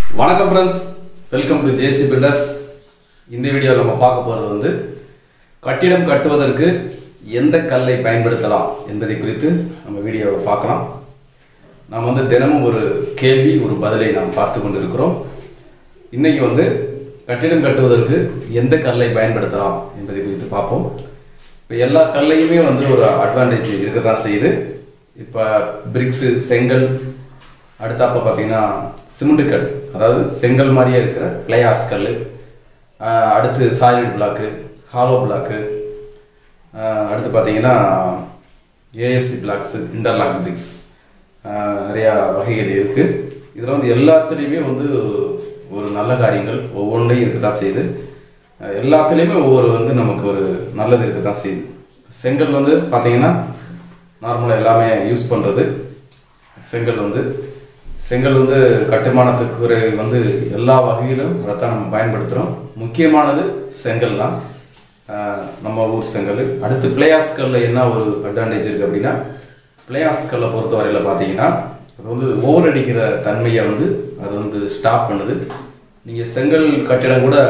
வணக்கம் friends welcome to JC builders இந்த வீடியோவில் நம்ம பார்க்க போகிறது வந்து கட்டிடம் கட்டுவதற்கு எந்த கல்லை பயன்படுத்தலாம் என்பதை குறித்து நம்ம வீடியோவை பார்க்கலாம் நாம் வந்து தினமும் ஒரு கேள்வி ஒரு பதிலை நாம் பார்த்து கொண்டு இருக்கிறோம் இன்னைக்கு வந்து கட்டிடம் கட்டுவதற்கு எந்த கல்லை பயன்படுத்தலாம் என்பதை குறித்து பார்ப்போம் இப்போ எல்லா கல்லையுமே வந்து ஒரு அட்வான்டேஜ் இருக்க தான் செய்யுது இப்போ பிரிக்ஸு செங்கல் அடுத்தாப்ப பார்த்தீங்கன்னா சிமெண்ட் கல் அதாவது செங்கல் மாதிரியே இருக்கிற பிளேயாஸ் கல் ஆஹ் அடுத்து சாலிட் பிளாக்கு ஹாலோ பிளாக்கு அடுத்து பார்த்தீங்கன்னா ஏஎஸ்சி பிளாக்ஸு இன்டர்லாக் பிரிக்ஸ் நிறையா வகைகள் இருக்குது இதில் வந்து எல்லாத்துலேயுமே வந்து ஒரு நல்ல காரியங்கள் ஒவ்வொன்றையும் இருக்க தான் செய்யுது அஹ் எல்லாத்துலேயுமே ஒவ்வொரு வந்து நமக்கு ஒரு நல்லது இருக்க தான் செய்யுது செங்கல் வந்து பார்த்தீங்கன்னா நார்மலாக எல்லாமே யூஸ் பண்ணுறது செங்கல் வந்து செங்கல் வந்து கட்டுமானத்துக்கு ஒரு வந்து எல்லா வகையிலும் அதைத்தான் நம்ம பயன்படுத்துகிறோம் முக்கியமானது செங்கல் தான் ஆஹ் நம்ம ஊர் செங்கல் அடுத்து பிளேயாஸ் கல்லில் என்ன ஒரு அட்வான்டேஜ் இருக்குது அப்படின்னா பிளேயாஸ் கல்லை பொறுத்தவரையில் பார்த்தீங்கன்னா அது வந்து ஓவர் அடிக்கிற தன்மையை வந்து அது வந்து ஸ்டாப் பண்ணுது நீங்கள் செங்கல் கட்டிடம் கூட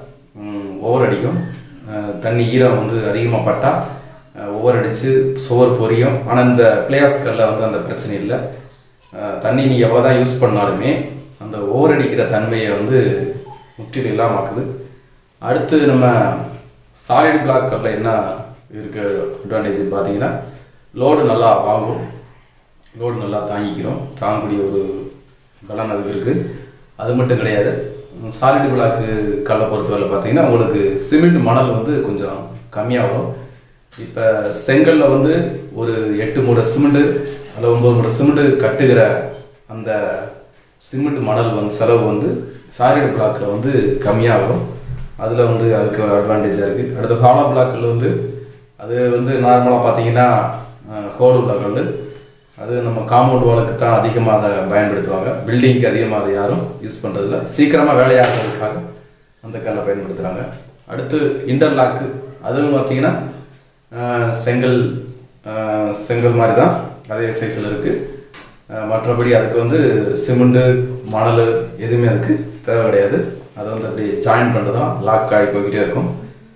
ஓவர் அடிக்கும் ஆஹ் தண்ணி ஈரம் வந்து அதிகமாக பட்டால் ஓவர் அடித்து சுவர் பொரியும் ஆனால் இந்த பிளேயாஸ் கல்லில் வந்து அந்த பிரச்சனை இல்லை அஹ் தண்ணி நீ எவ்வளோ தான் யூஸ் பண்ணாலுமே அந்த ஓவர் அடிக்கிற தன்மையை வந்து முற்றிலும் இல்லாமாக்குது அடுத்து நம்ம சாலிட் பிளாக்கரில் என்ன இருக்க அட்வான்டேஜ் பார்த்தீங்கன்னா லோடு நல்லா வாங்கும் லோடு நல்லா தாங்கிக்கிறோம் தாங்கக்கூடிய ஒரு பலன் அதுக்கு இருக்குது அது மட்டும் கிடையாது சாலிட் பிளாக்கு கல்லை பொறுத்தவரை பார்த்தீங்கன்னா உங்களுக்கு சிமெண்ட் மணல் வந்து கொஞ்சம் கம்மியாக வரும் இப்போ செங்கல்ல வந்து ஒரு எட்டு மூடை சிமெண்ட்டு அதில் ஒம்பது மூடை சிமெண்ட்டு கட்டுகிற அந்த சிமெண்ட் மணல் வந்து செலவு வந்து சாலிட் பிளாக்கில் வந்து கம்மியாக வரும் அதில் வந்து அதுக்கு அட்வான்டேஜாக இருக்குது அடுத்து ஹாலோ பிளாக்கில் வந்து அது வந்து நார்மலாக பார்த்தீங்கன்னா ஹோல் உள்ள கல் அது நம்ம காம்பவுண்ட் வாலுக்கு தான் அதிகமாக அதை பயன்படுத்துவாங்க பில்டிங்க்கு அதிகமாக அதை யாரும் யூஸ் பண்ணுறதில்ல சீக்கிரமாக வேலையாகிறதுக்காக அந்த கல்லை பயன்படுத்துகிறாங்க அடுத்து இன்டர்லாக்கு அதுவும் பார்த்தீங்கன்னா ஆஹ் செங்கல் ஆஹ் செங்கல் மாதிரி தான் அதே சைஸில் இருக்குது மற்றபடி அதுக்கு வந்து சிமெண்ட்டு மணல் எதுவுமே அதுக்கு தேவை கிடையாது அதை வந்து அப்படி ஜாயின் பண்ணுறது தான் லாக் ஆகி போய்கிட்டே இருக்கும்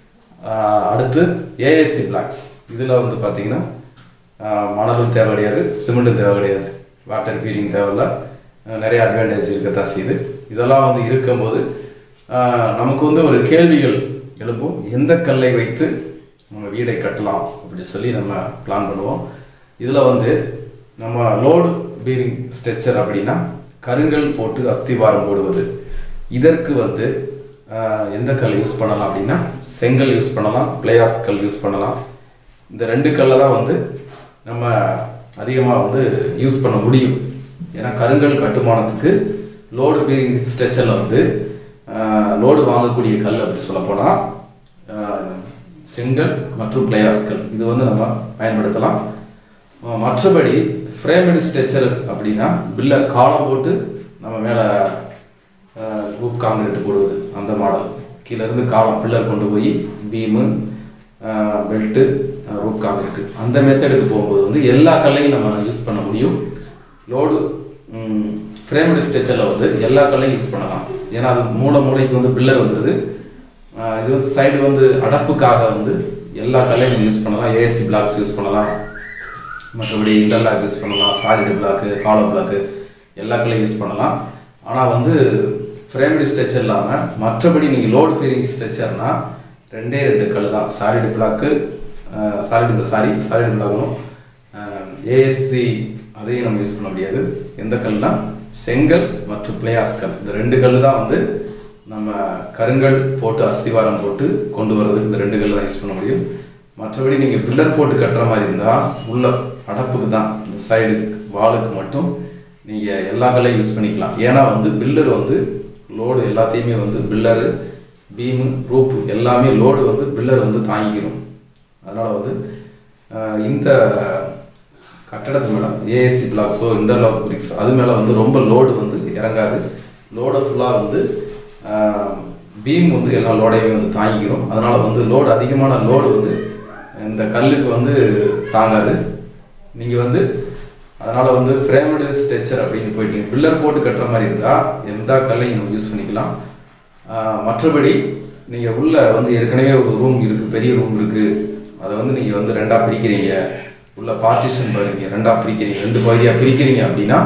ஆஹ் அடுத்து ஏஎஸ்சி பிளாக்ஸ் இதில் வந்து பார்த்தீங்கன்னா ஆஹ் மணலும் தேவை கிடையாது சிமெண்ட்டும் தேவை கிடையாது வாட்டர் ஃபீலிங் தேவையில்ல ஆஹ் நிறைய அட்வான்டேஜ் இருக்கத்தான் செய்யுது இதெல்லாம் வந்து இருக்கும்போது ஆஹ் நமக்கு வந்து ஒரு கேள்விகள் எழுப்பும் எந்த கல்லை வைத்து நம்ம வீடை கட்டலாம் அப்படி சொல்லி நம்ம பிளான் பண்ணுவோம் இதில் வந்து நம்ம லோடு பீரிங் ஸ்ட்ரெச்சர் அப்படின்னா கருங்கல் போட்டு அஸ்திவாரம் போடுவது இதற்கு வந்து ஆஹ், எந்த கல் யூஸ் பண்ணலாம் அப்படின்னா செங்கல் யூஸ் பண்ணலாம் பிளேயாஸ் கல் யூஸ் பண்ணலாம் இந்த ரெண்டு கல்லை தான் வந்து நம்ம அதிகமாக வந்து யூஸ் பண்ண முடியும் ஏன்னா கருங்கல் கட்டுமானத்துக்கு லோடு பீரிங் ஸ்ட்ரெச்சரில் வந்து லோடு வாங்கக்கூடிய கல் அப்படி சொல்லப்போனால் செங்கல் மற்றும் பிளேயாஸ்கள் இது வந்து நம்ம பயன்படுத்தலாம் அஹ் மற்றபடி ஃப்ரேமட் ஸ்ட்ரெச்சர் அப்படின்னா பில்லர் காலம் போட்டு நம்ம மேலே ரூப் காங்கிரீட் போடுவது அந்த மாடல் கீழே இருந்து காலம் பில்லர் கொண்டு போய் பீமு பெல்ட்டு ரூப் காங்கிரீட் அந்த மெத்தடுக்கு போகும்போது வந்து எல்லா கல்லையும் நம்ம யூஸ் பண்ண முடியும் லோடு ஃப்ரேமட் ஸ்ட்ரெச்சரில் வந்து எல்லா கல்லையும் யூஸ் பண்ணலாம் ஏன்னா அது மூளை மூளைக்கு வந்து பில்லர் வந்துடுது ஆஹ் இது வந்து சைடு வந்து அடப்புக்காக வந்து எல்லா கல்லையும் யூஸ் பண்ணலாம் ஏசி பிளாக்ஸ் யூஸ் பண்ணலாம் மற்றபடி இன்டர்லாக் யூஸ் பண்ணலாம் சாலிட் பிளாக்கு ஹாலோ பிளாக்கு எல்லா கல்லையும் யூஸ் பண்ணலாம் ஆனால் வந்து ஃப்ரேம்டு ஸ்ட்ரெச்சர் இல்லாமல் மற்றபடி நீங்கள் லோடு ஃபீரிங் ஸ்ட்ரெச்சர்னா ரெண்டே ரெண்டு கல் தான் solid block solid sorry solid பிளாக்கும் ஏஎஸ்சி அதையும் நம்ம யூஸ் பண்ண முடியாது எந்த கல்னா செங்கல் மற்றும் பிளேயாஸ் கல் இந்த ரெண்டு கல் தான் வந்து நம்ம கருங்கல் போட்டு அஸ்திவாரம் போட்டு கொண்டு வர்றதுக்கு இந்த ரெண்டு கல் தான் யூஸ் பண்ண முடியும் மற்றபடி நீங்கள் பில்லர் போட்டு கட்டுற மாதிரி இருந்தால் உள்ள அடப்புக்கு தான் இந்த சைடு வாலுக்கு மட்டும் நீங்கள் எல்லா கல்லையும் யூஸ் பண்ணிக்கலாம் ஏன்னா வந்து பில்லர் வந்து லோடு எல்லாத்தையுமே வந்து பில்லரு பீமு ரூப்பு எல்லாமே லோடு வந்து பில்லர் வந்து தாங்கிக்கிறோம் அதனால் வந்து ஆஹ், இந்த கட்டடத்து மேலே ஏஎஸ்சி பிளாக்ஸோ இன்டர்லாக் பிரிக்ஸ் அது மேலே வந்து ரொம்ப லோடு வந்து இறங்காது லோடை ஃபுல்லாக வந்து பீம் வந்து எல்லா லோடையுமே வந்து தாங்கிக்கிறோம் அதனால் வந்து லோடு அதிகமான லோடு வந்து இந்த கல்லுக்கு வந்து தாங்காது நீங்கள் வந்து அதனால் வந்து ஃப்ரேம்டு ஸ்ட்ரெச்சர் அப்படின்னு போயிட்டீங்க பில்லர் போட்டு கட்டுற மாதிரி இருந்தால் எந்த கல்லையும் நம்ம யூஸ் பண்ணிக்கலாம் ஆஹ் மற்றபடி நீங்கள் உள்ள வந்து ஏற்கனவே ஒரு ரூம் இருக்குது பெரிய ரூம் இருக்குது அதை வந்து நீங்கள் வந்து ரெண்டாக பிரிக்கிறீங்க உள்ள பார்ட்டிஷன் பாருங்க ரெண்டாக பிரிக்கிறீங்க ரெண்டு பகுதியாக பிரிக்கிறீங்க அப்படின்னா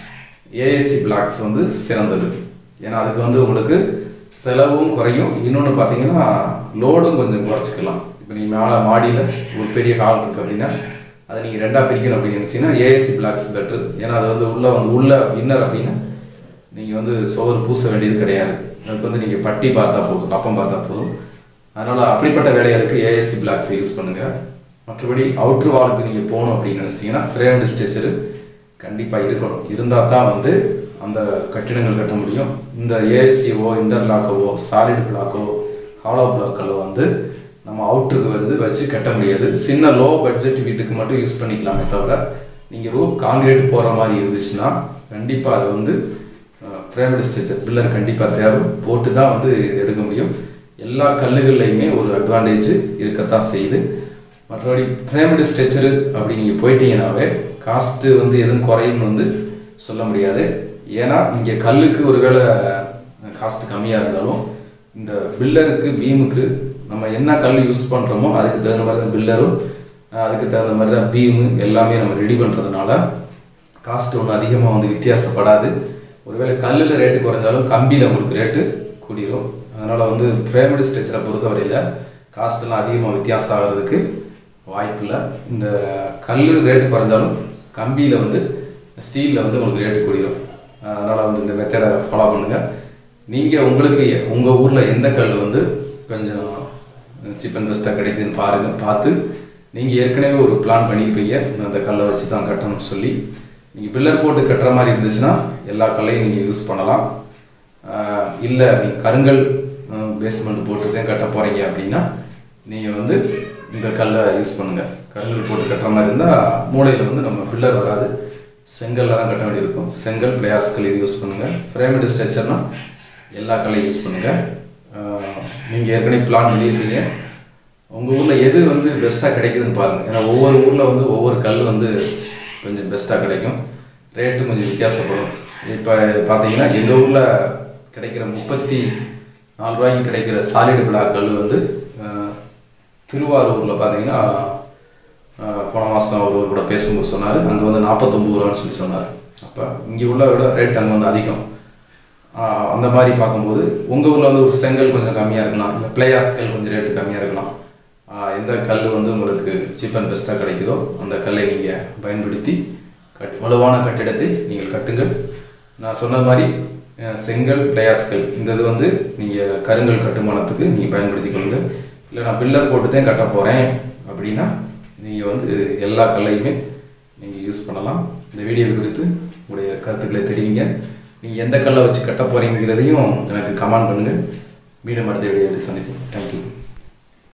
ஏஎஸ்சி பிளாக்ஸ் வந்து சிறந்தது ஏன்னா அதுக்கு வந்து உங்களுக்கு செலவும் குறையும் இன்னொன்று பார்த்தீங்கன்னா லோடும் கொஞ்சம் குறைச்சிக்கலாம் இப்போ நீங்கள் மேலே மாடியில் ஒரு பெரிய ஹால் இருக்குது அப்படின்னா அதை நீங்கள் ரெண்டாக பிரிக்கணும் அப்படின்னு நினச்சிங்கன்னா ஏஎஸ்சி பிளாக்ஸ் பெட்ரு ஏன்னா அது வந்து உள்ளே வந்து உள்ள இன்னர் அப்படின்னா நீங்கள் வந்து சுவர் பூச வேண்டியது கிடையாது அதுக்கு வந்து நீங்கள் பட்டி பார்த்தா போதும் கப்பம் பார்த்தா போதும் அதனால் அப்படிப்பட்ட வேலைகளுக்கு ஏஎஸ்சி பிளாக்ஸை யூஸ் பண்ணுங்கள் மற்றபடி அவுட்ரு வாலுக்கு நீங்கள் போகணும் அப்படின்னு நினச்சிட்டிங்கன்னா ஃப்ரேம்டு ஸ்ட்ரெச்சரு கண்டிப்பாக இருக்கணும் இருந்தால் தான் வந்து அந்த கட்டிடங்கள் கட்ட முடியும் இந்த ஏஎஸ்சிஓ இன்டர்லாக்கவோ சாலிட் பிளாக்கோ ஹாலோ பிளாக்கோ வந்து நம்ம அவுட்ருக்கு வந்து வச்சு கட்ட முடியாது சின்ன லோ பட்ஜெட் வீட்டுக்கு மட்டும் யூஸ் பண்ணிக்கலாமே தவிர நீங்கள் ரூப் காங்கிரீட் போகிற மாதிரி இருந்துச்சுன்னா கண்டிப்பாக அது வந்து ஃப்ரேம்டு ஸ்ட்ரெச்சர் பில்லர் கண்டிப்பாக தேவை போட்டு தான் வந்து இது எடுக்க முடியும் எல்லா கல்லுகள்லையுமே ஒரு அட்வான்டேஜ் இருக்கத்தான் செய்யுது மற்றபடி ஃப்ரேம்டு ஸ்ட்ரெச்சரு அப்படி நீங்கள் போயிட்டீங்கன்னாவே காஸ்ட்டு வந்து எதுவும் குறையும்னு வந்து சொல்ல முடியாது ஏன்னா இங்கே கல்லுக்கு ஒருவேளை காஸ்ட் கம்மியாக இருந்தாலும் இந்த பில்லருக்கு பீமுக்கு நம்ம என்ன கல் யூஸ் பண்ணுறோமோ அதுக்கு தகுந்த மாதிரி தான் பில்லரும் அதுக்கு தகுந்த மாதிரி தான் பீமு எல்லாமே நம்ம ரெடி பண்ணுறதுனால காஸ்ட் ஒன்றும் அதிகமாக வந்து வித்தியாசப்படாது ஒருவேளை கல்லில் ரேட்டு குறைஞ்சாலும் கம்பியில் உங்களுக்கு ரேட்டு கூடிரும் அதனால் வந்து ஃப்ரேம்டு ஸ்ட்ரெச்சரை பொறுத்தவரையில் காஸ்ட்டெல்லாம் அதிகமாக வித்தியாசம் ஆகிறதுக்கு வாய்ப்பு இல்லை இந்த கல் ரேட்டு குறைஞ்சாலும் கம்பியில் வந்து ஸ்டீலில் வந்து உங்களுக்கு ரேட்டு கூடிரும் அதனால் வந்து இந்த மெத்தடை ஃபாலோ பண்ணுங்கள் நீங்கள் உங்களுக்கு உங்கள் ஊரில் எந்த கல் வந்து கொஞ்சம் சீப் அண்ட் பெஸ்ட்டாக கிடைக்குதுன்னு பாருங்கள் பார்த்து நீங்கள் ஏற்கனவே ஒரு பிளான் பண்ணியிருப்பீங்க நான் அந்த கல்லை வச்சு தான் கட்டணும்னு சொல்லி நீங்கள் பில்லர் போட்டு கட்டுற மாதிரி இருந்துச்சுன்னா எல்லா கல்லையும் நீங்கள் யூஸ் பண்ணலாம் இல்லை நீங்கள் கருங்கல் பேஸ்மெண்ட் போட்டு தான் கட்ட போகிறீங்க அப்படின்னா நீங்கள் வந்து இந்த கல்லை யூஸ் பண்ணுங்கள் கருங்கல் போட்டு கட்டுற மாதிரி இருந்தால் மூளையில் வந்து நம்ம பில்லர் வராது செங்கல்ல தான் கட்ட வேண்டியிருக்கும் செங்கல் பிளேயாஸ்கல் இது யூஸ் பண்ணுங்கள் ஃப்ரேமிடு ஸ்ட்ரக்சர்னால் எல்லா கல்லையும் யூஸ் பண்ணுங்கள் நீங்கள் ஏற்கனவே பிளான் பண்ணியிருக்கீங்க உங்கள் ஊரில் எது வந்து பெஸ்ட்டாக கிடைக்குதுன்னு பாருங்கள் ஏன்னா ஒவ்வொரு ஊரில் வந்து ஒவ்வொரு கல் வந்து கொஞ்சம் பெஸ்ட்டாக கிடைக்கும் ரேட்டு கொஞ்சம் வித்தியாசப்படும் இப்போ பார்த்தீங்கன்னா எங்கள் ஊரில் கிடைக்கிற முப்பத்தி நாலு ரூபாய்க்கு கிடைக்கிற சாலிடு பிளாக் கல் வந்து அஹ், திருவாரூரில் பார்த்தீங்கன்னா அஹ், போன மாதம் அவர் கூட பேசும்போது சொன்னார் அங்கே வந்து நாற்பத்தொம்பது ரூபான்னு சொல்லி சொன்னார் அப்போ இங்கே உள்ள விட ரேட் அங்கே வந்து அதிகம் ஆஹ் அந்த மாதிரி பார்க்கும்போது உங்கள் ஊரில் வந்து ஒரு செங்கல் கொஞ்சம் கம்மியாக இருக்கலாம் இல்லை பிளேயாஸ்கல் கொஞ்சம் ரேட்டு கம்மியாக இருக்கலாம் ஆஹ் எந்த கல் வந்து உங்களுக்கு சீப் அண்ட் பெஸ்ட்டாக கிடைக்குதோ அந்த கல்லை நீங்கள் பயன்படுத்தி கட் வலுவான கட்டிடத்தை நீங்கள் கட்டுங்கள் நான் சொன்ன மாதிரி அஹ் செங்கல் பிளேயாஸ்கல் இந்த இது வந்து நீங்கள் கருங்கல் கட்டுமானத்துக்கு நீங்கள் பயன்படுத்தி கொள்ளுங்கள் இல்லை நான் பில்லர் போட்டு தான் கட்ட போகிறேன் அப்படின்னா நீங்கள் வந்து எல்லா கல்லையுமே நீங்கள் யூஸ் பண்ணலாம் இந்த வீடியோ குறித்து உங்களுடைய கருத்துக்களை தெரிவிங்க நீங்கள் எந்த கல்லை வச்சு கட்ட போகிறீங்கிறதையும் எனக்கு கமெண்ட் பண்ணுங்கள் மீண்டும் அடுத்த வீடியோவில் சந்திப்போம் தேங்க்யூ